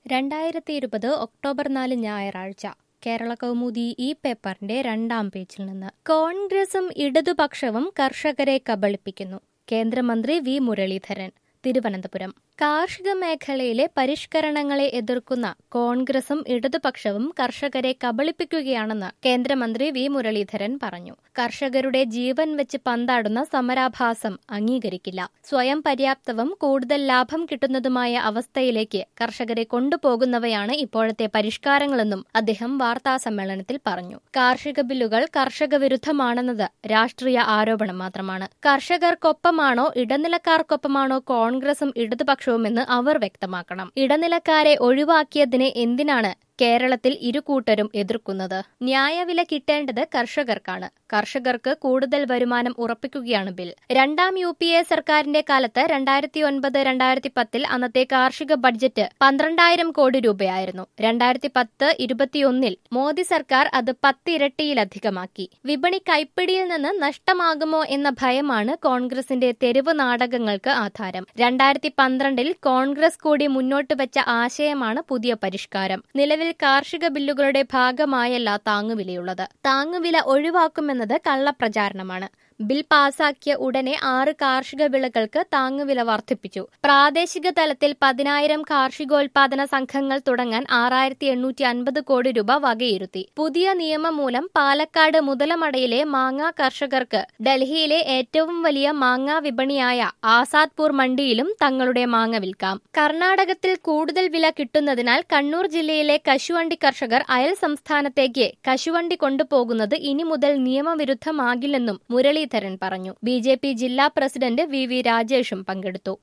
രണ്ടായിരത്തി ഇരുപത് ഒക്ടോബർ നാല് ഞായറാഴ്ച കേരള കൗമുദി ഈ പേപ്പറിന്റെ രണ്ടാം പേജിൽ നിന്ന് കോൺഗ്രസും ഇടതുപക്ഷവും കർഷകരെ കബളിപ്പിക്കുന്നു കേന്ദ്രമന്ത്രി വി മുരളീധരൻ തിരുവനന്തപുരം കാർഷിക മേഖലയിലെ പരിഷ്കരണങ്ങളെ എതിർക്കുന്ന കോൺഗ്രസും ഇടതുപക്ഷവും കർഷകരെ കബളിപ്പിക്കുകയാണെന്ന് കേന്ദ്രമന്ത്രി വി മുരളീധരൻ പറഞ്ഞു കർഷകരുടെ ജീവൻ വെച്ച് പന്താടുന്ന സമരാഭാസം അംഗീകരിക്കില്ല സ്വയം പര്യാപ്തവും കൂടുതൽ ലാഭം കിട്ടുന്നതുമായ അവസ്ഥയിലേക്ക് കർഷകരെ കൊണ്ടുപോകുന്നവയാണ് ഇപ്പോഴത്തെ പരിഷ്കാരങ്ങളെന്നും അദ്ദേഹം വാർത്താ സമ്മേളനത്തിൽ പറഞ്ഞു കാർഷിക ബില്ലുകൾ കർഷക വിരുദ്ധമാണെന്നത് രാഷ്ട്രീയ ആരോപണം മാത്രമാണ് കർഷകർക്കൊപ്പമാണോ ഇടനിലക്കാർക്കൊപ്പമാണോ കോൺഗ്രസും ഇടതുപക്ഷവുമെന്ന് അവർ വ്യക്തമാക്കണം ഇടനിലക്കാരെ ഒഴിവാക്കിയതിനെ എന്തിനാണ് കേരളത്തിൽ ഇരുകൂട്ടരും എതിർക്കുന്നത് ന്യായവില കിട്ടേണ്ടത് കർഷകർക്കാണ് കർഷകർക്ക് കൂടുതൽ വരുമാനം ഉറപ്പിക്കുകയാണ് ബിൽ രണ്ടാം യു പി എ സർക്കാരിന്റെ കാലത്ത് രണ്ടായിരത്തി ഒൻപത് രണ്ടായിരത്തി പത്തിൽ അന്നത്തെ കാർഷിക ബഡ്ജറ്റ് പന്ത്രണ്ടായിരം കോടി രൂപയായിരുന്നു രണ്ടായിരത്തി പത്ത് ഇരുപത്തിയൊന്നിൽ മോദി സർക്കാർ അത് പത്തിരട്ടിയിലധികമാക്കി വിപണി കൈപ്പിടിയിൽ നിന്ന് നഷ്ടമാകുമോ എന്ന ഭയമാണ് കോൺഗ്രസിന്റെ തെരുവ് നാടകങ്ങൾക്ക് ആധാരം രണ്ടായിരത്തി പന്ത്രണ്ടിൽ കോൺഗ്രസ് കൂടി മുന്നോട്ട് വെച്ച ആശയമാണ് പുതിയ പരിഷ്കാരം നിലവിൽ കാർഷിക ബില്ലുകളുടെ ഭാഗമായല്ല താങ്ങുവിലയുള്ളത് താങ്ങുവില ഒഴിവാക്കുമെന്നത് കള്ളപ്രചാരണമാണ് ബിൽ പാസാക്കിയ ഉടനെ ആറ് കാർഷിക വിളകൾക്ക് താങ്ങുവില വർദ്ധിപ്പിച്ചു പ്രാദേശിക തലത്തിൽ പതിനായിരം കാർഷികോൽപാദന സംഘങ്ങൾ തുടങ്ങാൻ ആറായിരത്തി എണ്ണൂറ്റി അൻപത് കോടി രൂപ വകയിരുത്തി പുതിയ നിയമം മൂലം പാലക്കാട് മുതലമടയിലെ മാങ്ങ കർഷകർക്ക് ഡൽഹിയിലെ ഏറ്റവും വലിയ മാങ്ങ വിപണിയായ ആസാദ്പൂർ മണ്ടിയിലും തങ്ങളുടെ മാങ്ങ വിൽക്കാം കർണാടകത്തിൽ കൂടുതൽ വില കിട്ടുന്നതിനാൽ കണ്ണൂർ ജില്ലയിലെ കശുവണ്ടി കർഷകർ അയൽ സംസ്ഥാനത്തേക്ക് കശുവണ്ടി കൊണ്ടുപോകുന്നത് ഇനി മുതൽ നിയമവിരുദ്ധമാകില്ലെന്നും മുരളീധരൻ പറഞ്ഞു ബി ജില്ലാ പ്രസിഡന്റ് വി വി രാജേഷും പങ്കെടുത്തു